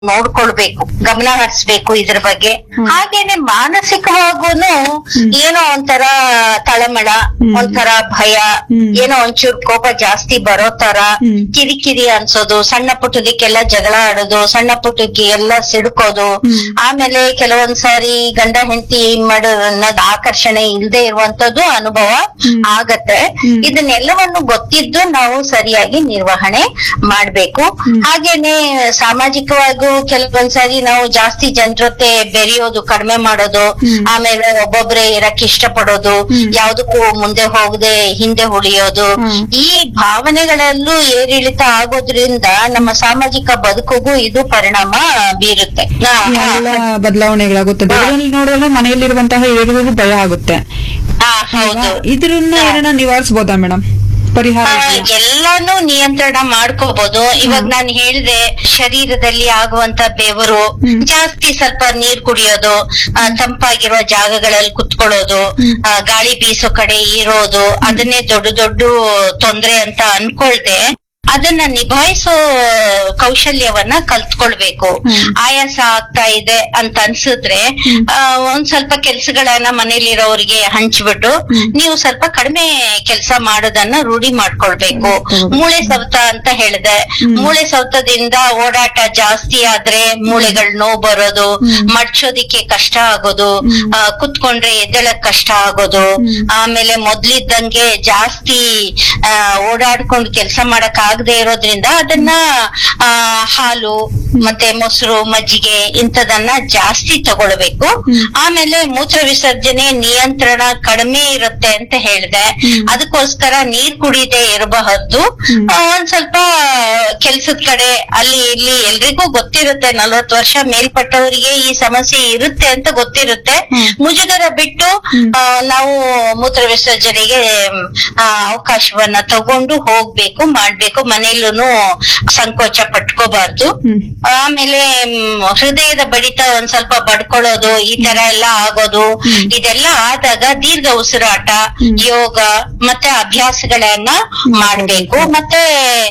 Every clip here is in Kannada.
ನೋಡ್ಕೊಳ್ಬೇಕು ಗಮನ ಹರಿಸ್ಬೇಕು ಇದ್ರ ಬಗ್ಗೆ ಹಾಗೇನೆ ಮಾನಸಿಕವಾಗೂನು ಏನೋ ಒಂಥರ ತಳಮಳ ಒಂಥರ ಭಯ ಏನೋ ಒಂಚೂರು ಕೋಪ ಜಾಸ್ತಿ ಬರೋ ತರ ಕಿರಿಕಿರಿ ಅನ್ಸೋದು ಸಣ್ಣ ಪುಟ್ಟದಕ್ಕೆಲ್ಲ ಜಗಳ ಆಡೋದು ಸಣ್ಣ ಪುಟ್ಟಕ್ಕೆ ಎಲ್ಲ ಸಿಡ್ಕೋದು ಆಮೇಲೆ ಕೆಲವೊಂದ್ ಸಾರಿ ಗಂಡ ಹೆಂಡತಿ ಮಾಡೋದು ಅನ್ನೋದು ಆಕರ್ಷಣೆ ಇಲ್ಲದೆ ಇರುವಂತದ್ದು ಅನುಭವ ಆಗತ್ತೆ ಇದನ್ನೆಲ್ಲವನ್ನು ಗೊತ್ತಿದ್ದು ನಾವು ಸರಿಯಾಗಿ ನಿರ್ವಹಣೆ ಮಾಡ್ಬೇಕು ಹಾಗೇನೆ ಸಾಮಾಜಿಕವಾಗೂ ಕೆಲವೊಂದ್ಸಾರಿ ನಾವು ಜಾಸ್ತಿ ಜನ ಜೊತೆ ಬೆರೆಯೋದು ಕಡಿಮೆ ಮಾಡೋದು ಆಮೇಲೆ ಒಬ್ಬೊಬ್ರೆ ಇರಕ್ ಇಷ್ಟಪಡೋದು ಯಾವ್ದಕ್ಕೂ ಮುಂದೆ ಹೋಗದೆ ಹಿಂದೆ ಉಳಿಯೋದು ಈ ಭಾವನೆಗಳಲ್ಲೂ ಏರಿಳಿತ ಆಗೋದ್ರಿಂದ ನಮ್ಮ ಸಾಮಾಜಿಕ ಬದುಕಿಗೂ ಇದು ಪರಿಣಾಮ ಬೀರುತ್ತೆ ನಾ- ಎಲ್ಲ ಬದಲಾವಣೆಗಳಾಗುತ್ತದೆ ಇದರಲ್ಲಿ ನೋಡಿದ್ರೆ ಮನೆಯಲ್ಲಿರುವಂತಹ ಹಿರಿಯರಿಗೂ ಭಯ ಆಗುತ್ತೆ ಹಾ ಹೌದು ಇದನ್ನ ಏನನ್ನ ನಿವಾರಿಸಬಹುದಾ ಮೇಡಮ್ ಪರಿಹಾರ ಆ, ಇದೆಯಾ? ಎಲ್ಲಾನು ನಿಯಂತ್ರಣ ಮಾಡ್ಕೋಬಹುದು ಇವಾಗ ನಾನು ಹೇಳಿದೆ ಶರೀರದಲ್ಲಿ ಆಗುವಂತ ಬೆವರು ಜಾಸ್ತಿ ಸ್ವಲ್ಪ ನೀರ್ ಕುಡಿಯೋದು ಆ, ತಂಪಾಗಿರುವ ಜಾಗಗಳಲ್ಲಿ ಕುತ್ಕೊಳ್ಳೋದು ಆ, ಗಾಳಿ ಬೀಸೋ ಕಡೆ ಇರೋದು ಅದನ್ನೇ ದೊಡ್ಡ ದೊಡ್ಡ ತೊಂದ್ರೆ ಅಂತ ಅನ್ಕೊಳ್ದೆ ಅದನ್ನ ನಿಭಾಯಿಸೋ ಕೌಶಲ್ಯವನ್ನ ಕಲ್ತ್ಕೊಳ್ಬೇಕು ಆಯಾಸ ಆಗ್ತಾ ಇದೆ ಅಂತ ಅನ್ಸಿದ್ರೆ ಆ, ಒಂದ್ ಸ್ವಲ್ಪ ಕೆಲ್ಸಗಳನ್ನ ಮನೇಲಿರೋರಿಗೆ ಹಂಚ್ಬಿಟ್ಟು ನೀವು ಸ್ವಲ್ಪ ಕಡಿಮೆ ಕೆಲಸ ಮಾಡೋದನ್ನ ರೂಢಿ ಮಾಡ್ಕೊಳ್ಬೇಕು ಮೂಳೆ ಸವತ ಅಂತ ಹೇಳಿದೆ ಮೂಳೆ ಸವತದಿಂದ ಓಡಾಟ ಜಾಸ್ತಿ ಆದ್ರೆ ಮೂಳೆಗಳು ನೋವು ಬರೋದು ಮಡ್ಚೋದಿಕ್ಕೆ ಕಷ್ಟ ಆಗೋದು ಆ, ಕುತ್ಕೊಂಡ್ರೆ ಎದ್ದೇಳಕ್ ಕಷ್ಟ ಆಗೋದು ಆಮೇಲೆ ಮೊದ್ಲಿದ್ದಂಗೆ ಜಾಸ್ತಿ ಆ, ಓಡಾಡ್ಕೊಂಡು ಕೆಲಸ ಮಾಡಕ್ ಆಗದೆ ಇರೋದ್ರಿಂದ ಅದನ್ನ ಆ, ಹಾಲು ಮತ್ತೆ ಮೊಸರು ಮಜ್ಜಿಗೆ ಇಂಥದನ್ನ ಜಾಸ್ತಿ ತಗೊಳ್ಬೇಕು ಆಮೇಲೆ ಮೂತ್ರ ವಿಸರ್ಜನೆ ನಿಯಂತ್ರಣ ಕಡಿಮೆ ಇರುತ್ತೆ ಅಂತ ಹೇಳಿದೆ ಅದಕ್ಕೋಸ್ಕರ ನೀರ್ ಕುಡಿದೇ ಇರಬಹುದು ಆ, ಒಂದ್ ಸ್ವಲ್ಪ ಕೆಲ್ಸದ ಕಡೆ ಅಲ್ಲಿ ಇಲ್ಲಿ ಎಲ್ರಿಗೂ ಗೊತ್ತಿರುತ್ತೆ ನಲ್ವತ್ ವರ್ಷ ಮೇಲ್ಪಟ್ಟವರಿಗೆ ಈ ಸಮಸ್ಯೆ ಇರುತ್ತೆ ಅಂತ ಗೊತ್ತಿರುತ್ತೆ ಮುಜುಗರ ಬಿಟ್ಟು ಆ, ನಾವು ಮೂತ್ರ ವಿಸರ್ಜನೆಗೆ ಆ, ಅವಕಾಶವನ್ನ ತಗೊಂಡು ಹೋಗ್ಬೇಕು ಮಾಡ್ಬೇಕು ಮನೆಯಲ್ಲೂ ಸಂಕೋಚ ಪಟ್ಕೋಬಾರ್ದು ಆಮೇಲೆ ಮ್, ಹೃದಯದ ಬಡಿತ ಒಂದ್ ಸ್ವಲ್ಪ ಬಡ್ಕೊಳ್ಳೋದು ಈ ತರ ಎಲ್ಲ ಆಗೋದು ಇದೆಲ್ಲ ಆದಾಗ ದೀರ್ಘ ಉಸಿರಾಟ ಯೋಗ ಮತ್ತೆ ಅಭ್ಯಾಸಗಳನ್ನ ಮಾಡ್ಬೇಕು ಮತ್ತೆ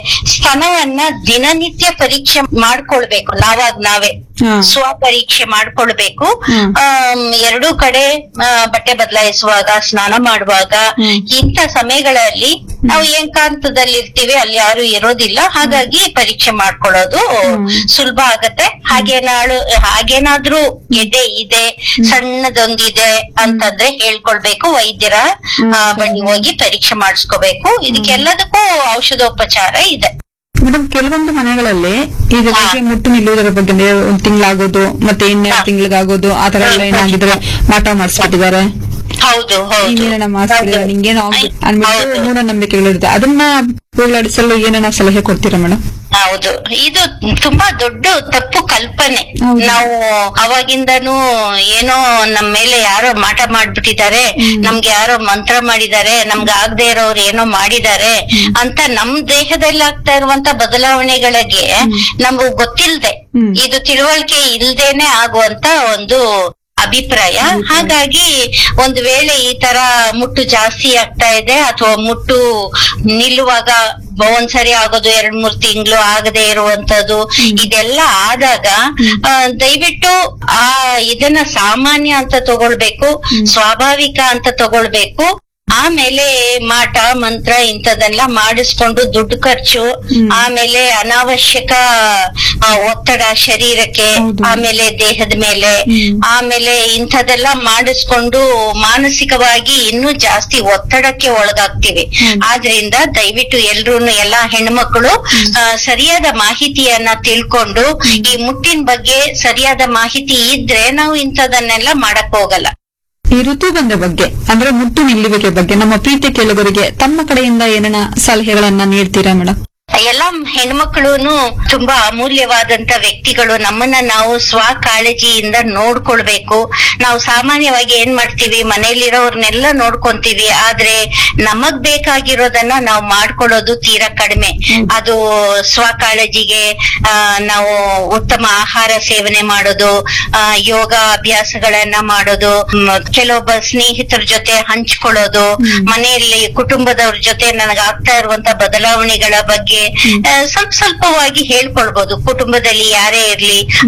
ಸ್ತನವನ್ನ ದಿನನಿತ್ಯ ಪರೀಕ್ಷೆ ಮಾಡ್ಕೊಳ್ಬೇಕು ನಾವಾಗ ನಾವೇ ಹಾ. ಸ್ವ ಪರೀಕ್ಷೆ ಮಾಡ್ಕೊಳ್ಬೇಕು ಹ್ಮ್. ಆಮ್, ಎರಡೂ ಕಡೆ ಆ, ಬಟ್ಟೆ ಬದಲಾಯಿಸುವಾಗ ಸ್ನಾನ ಮಾಡುವಾಗ ಇಂಥ ಸಮಯಗಳಲ್ಲಿ ನಾವು ಏಕಾಂತದಲ್ಲಿ ಇರ್ತೀವಿ ಅಲ್ಲಿ ಯಾರು ಇರೋದಿಲ್ಲ ಹಾಗಾಗಿ ಪರೀಕ್ಷೆ ಮಾಡ್ಕೊಳ್ಳೋದು ಸುಲಭ ಆಗತ್ತೆ ಹಾಗೇನಾಳು ಹಾಗೇನಾದ್ರೂ ಎದೆ ಇದೆ ಸಣ್ಣದೊಂದಿದೆ ಅಂತಂದ್ರೆ ಹೇಳ್ಕೊಳ್ಬೇಕು ವೈದ್ಯರ ಆ, ಬಳಿ ಹೋಗಿ ಪರೀಕ್ಷೆ ಮಾಡಿಸ್ಕೋಬೇಕು ಇದಕ್ಕೆಲ್ಲದಕ್ಕೂ ಔಷಧೋಪಚಾರ ಇದೆ ಮೇಡಮ್ ಕೆಲವೊಂದು ಮನೆಗಳಲ್ಲಿ ಈಗ ಬಗ್ಗೆ ಮುಟ್ಟು ನಿಲ್ಲುವುದರ ಬಗ್ಗೆ ಅಂದ್ರೆ ಒಂದ್ ತಿಂಗಳಾಗೋದು ಮತ್ತೆ ಇನ್ನೆರಡು ತಿಂಗಳಿಗಾಗೋದು ಆ ತರ ಎಲ್ಲ ಏನಾಗಿದ್ರೆ ಮಾಟ ಮಾಡಿಸ್ಬಿಟ್ಟಿದ್ದಾರೆ ಹೌದು ಹೌದು ಇನ್ನೇನ ಮಾಡಿಸ್ಬಿಟ್ಟಿದ್ದಾರೆ ನಿಂಗೇನೋ ಆಗ್ಬಿಟ್ಟು ಅನ್ಬಿಟ್ಟು ಹೌದು. ಮೂಢನಂಬಿಕೆಗಳಿರುತ್ತೆ ಅದನ್ನ ಹೋಗಲಾಡಿಸಲು ಏನೇನ ಸಲಹೆ ಕೊಡ್ತೀರಾ ಮೇಡಮ್ ಹೌದು ಇದು ತುಂಬಾ ದೊಡ್ಡ ತಪ್ಪು ಕಲ್ಪನೆ ಹೌದು. ನಾವು ಅವಾಗಿಂದನೂ ಏನೋ ನಮ್ ಮೇಲೆ ಯಾರೋ ಮಾಟ ಮಾಡ್ಬಿಟ್ಟಿದ್ದಾರೆ ನಮ್ಗೆ ಯಾರೋ ಮಂತ್ರ ಮಾಡಿದ್ದಾರೆ ನಮ್ಗೆ ಆಗದೆ ಇರೋರು ಏನೋ ಮಾಡಿದ್ದಾರೆ ಅಂತ ನಮ್ ದೇಹದಲ್ಲಿ ಆಗ್ತಾ ಇರುವಂತ ಬದಲಾವಣೆಗಳಿಗೆ ನಮ್ಗೆ ಗೊತ್ತಿಲ್ದೆ ಹ್ಮ್. ಇದು ತಿಳುವಳಿಕೆ ಇಲ್ದೇನೆ ಆಗುವಂತ ಒಂದು ಅಭಿಪ್ರಾಯ ಹಾಗಾಗಿ ಒಂದು ವೇಳೆ ಈ ತರ ಮುಟ್ಟು ಜಾಸ್ತಿ ಆಗ್ತಾ ಇದೆ ಅಥವಾ ಮುಟ್ಟು ನಿಲ್ಲುವಾಗ ಒಂದ್ಸರಿ ಆಗೋದು ಎರಡ್ ಮೂರ್ ತಿಂಗಳು ಆಗದೆ ಇರುವಂತದ್ದು ಇದೆಲ್ಲ ಆದಾಗ ಆ, ದಯವಿಟ್ಟು ಆ ಇದನ್ನ ಸಾಮಾನ್ಯ ಅಂತ ತಗೊಳ್ಬೇಕು ಸ್ವಾಭಾವಿಕ ಅಂತ ತಗೊಳ್ಬೇಕು ಆಮೇಲೆ ಮಾಟ ಮಂತ್ರ ಇಂಥದೆಲ್ಲ ಮಾಡಿಸ್ಕೊಂಡು ದುಡ್ಡು ಖರ್ಚು ಆಮೇಲೆ ಅನಾವಶ್ಯಕ ಆ, ಒತ್ತಡ ಶರೀರಕ್ಕೆ ಹೌದು. ಆಮೇಲೆ ದೇಹದ ಮೇಲೆ ಹ್ಮ್. ಆಮೇಲೆ ಇಂಥದೆಲ್ಲ ಮಾಡಿಸ್ಕೊಂಡು ಮಾನಸಿಕವಾಗಿ ಇನ್ನೂ ಜಾಸ್ತಿ ಒತ್ತಡಕ್ಕೆ ಒಳಗಾಗ್ತಿವಿ ಆದ್ರಿಂದ ದಯವಿಟ್ಟು ಎಲ್ರು ಎಲ್ಲಾ ಹೆಣ್ಮಕ್ಳು ಆ, ಸರಿಯಾದ ಮಾಹಿತಿಯನ್ನ ತಿಳ್ಕೊಂಡು ಈ ಮುಟ್ಟಿನ ಬಗ್ಗೆ ಸರಿಯಾದ ಮಾಹಿತಿ ಇದ್ರೆ ನಾವು ಇಂಥದನ್ನೆಲ್ಲ ಮಾಡಕ್ ಹೋಗಲ್ಲ ಈ ಋತುಬಂಧ ಬಗ್ಗೆ ಅಂದ್ರೆ ಮುಟ್ಟು ನಿಲ್ಲುವಿಕೆ ಬಗ್ಗೆ ನಮ್ಮ ಪ್ರೀತಿ ಕೇಳುಗರಿಗೆ ತಮ್ಮ ಕಡೆಯಿಂದ ಏನೇನ ಸಲಹೆಗಳನ್ನ ನೀಡ್ತೀರಾ ಮೇಡಮ್ ಎಲ್ಲ ಹೆಣ್ಮಕ್ಳುನು ತುಂಬಾ ಅಮೂಲ್ಯವಾದಂತ ವ್ಯಕ್ತಿಗಳು ನಮ್ಮನ್ನ ನಾವು ಸ್ವ ಕಾಳಜಿಯಿಂದ ನೋಡ್ಕೊಳ್ಬೇಕು ನಾವು ಸಾಮಾನ್ಯವಾಗಿ ಏನ್ ಮಾಡ್ತೀವಿ ಮನೇಲಿರೋರ್ನೆಲ್ಲ ನೋಡ್ಕೊಂತೀವಿ ಆದ್ರೆ ನಮಗ್ ಬೇಕಾಗಿರೋದನ್ನ ನಾವು ಮಾಡ್ಕೊಳ್ಳೋದು ತೀರಾ ಕಡಿಮೆ ಅದು ಸ್ವ ಕಾಳಜಿಗೆ ಆ, ನಾವು ಉತ್ತಮ ಆಹಾರ ಸೇವನೆ ಮಾಡೋದು ಆ, ಯೋಗ ಅಭ್ಯಾಸಗಳನ್ನ ಮಾಡೋದು ಮ್, ಕೆಲವೊಬ್ಬ ಸ್ನೇಹಿತರ ಜೊತೆ ಹಂಚ್ಕೊಳ್ಳೋದು ಮನೆಯಲ್ಲಿ ಕುಟುಂಬದವ್ರ ಜೊತೆ ನನಗೆ ಆಗ್ತಾ ಇರುವಂತ ಬದಲಾವಣೆಗಳ ಬಗ್ಗೆ ಆ, ಸ್ವಲ್ಪ ಸ್ವಲ್ಪವಾಗಿ ಹೇಳ್ಕೊಳ್ಬಹುದು ಕುಟುಂಬದಲ್ಲಿ ಯಾರೇ ಇರ್ಲಿ